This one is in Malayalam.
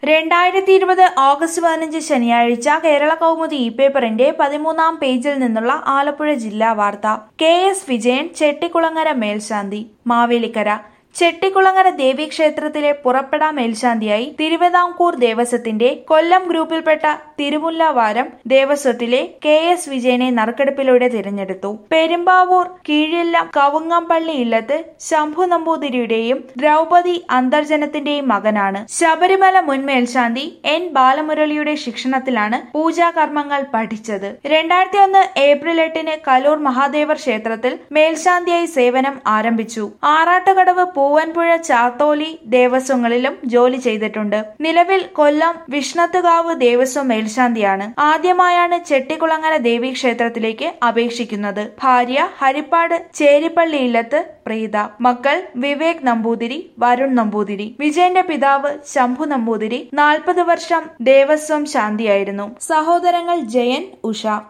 രണ്ടായിരത്തി ഇരുപത് ഓഗസ്റ്റ് പതിനഞ്ച് ശനിയാഴ്ച കേരള കൗമുദി ഇ പേപ്പറിന്റെ പതിമൂന്നാം പേജിൽ നിന്നുള്ള ആലപ്പുഴ ജില്ലാ വാർത്ത കെ എസ് വിജയൻ ചെട്ടിക്കുളങ്ങര മേൽശാന്തി മാവേലിക്കര ചെട്ടിക്കുളങ്ങര ദേവീക്ഷേത്രത്തിലെ പുറപ്പെടാ മേൽശാന്തിയായി തിരുവിതാംകൂർ ദേവസ്വത്തിന്റെ കൊല്ലം ഗ്രൂപ്പിൽപ്പെട്ട തിരുമുല്ലവാരം ദേവസ്വത്തിലെ കെ എസ് വിജയനെ നറുക്കെടുപ്പിലൂടെ തിരഞ്ഞെടുത്തു പെരുമ്പാവൂർ കീഴില്ലം കവുങ്ങമ്പള്ളി ഇല്ലത്ത് ശംഭു നമ്പൂതിരിയുടെയും ദ്രൗപദി അന്തർജനത്തിന്റെയും മകനാണ് ശബരിമല മുൻ മേൽശാന്തി എൻ ബാലമുരളിയുടെ ശിക്ഷണത്തിലാണ് പൂജാകർമ്മങ്ങൾ പഠിച്ചത് രണ്ടായിരത്തി ഒന്ന് ഏപ്രിൽ എട്ടിന് കലൂർ മഹാദേവർ ക്ഷേത്രത്തിൽ മേൽശാന്തിയായി സേവനം ആരംഭിച്ചു ആറാട്ടുകടവ് പൂവൻപുഴ ചാത്തോലി ദേവസ്വങ്ങളിലും ജോലി ചെയ്തിട്ടുണ്ട് നിലവിൽ കൊല്ലം വിഷ്ണത്തുകാവ് ദേവസ്വം മേൽശാന്തിയാണ് ആദ്യമായാണ് ചെട്ടിക്കുളങ്ങര ദേവീക്ഷേത്രത്തിലേക്ക് അപേക്ഷിക്കുന്നത് ഭാര്യ ഹരിപ്പാട് ചേരിപ്പള്ളി ഇല്ലത്ത് പ്രീത മക്കൾ വിവേക് നമ്പൂതിരി വരുൺ നമ്പൂതിരി വിജയന്റെ പിതാവ് ശംഭു നമ്പൂതിരി നാൽപ്പത് വർഷം ദേവസ്വം ശാന്തിയായിരുന്നു സഹോദരങ്ങൾ ജയൻ ഉഷ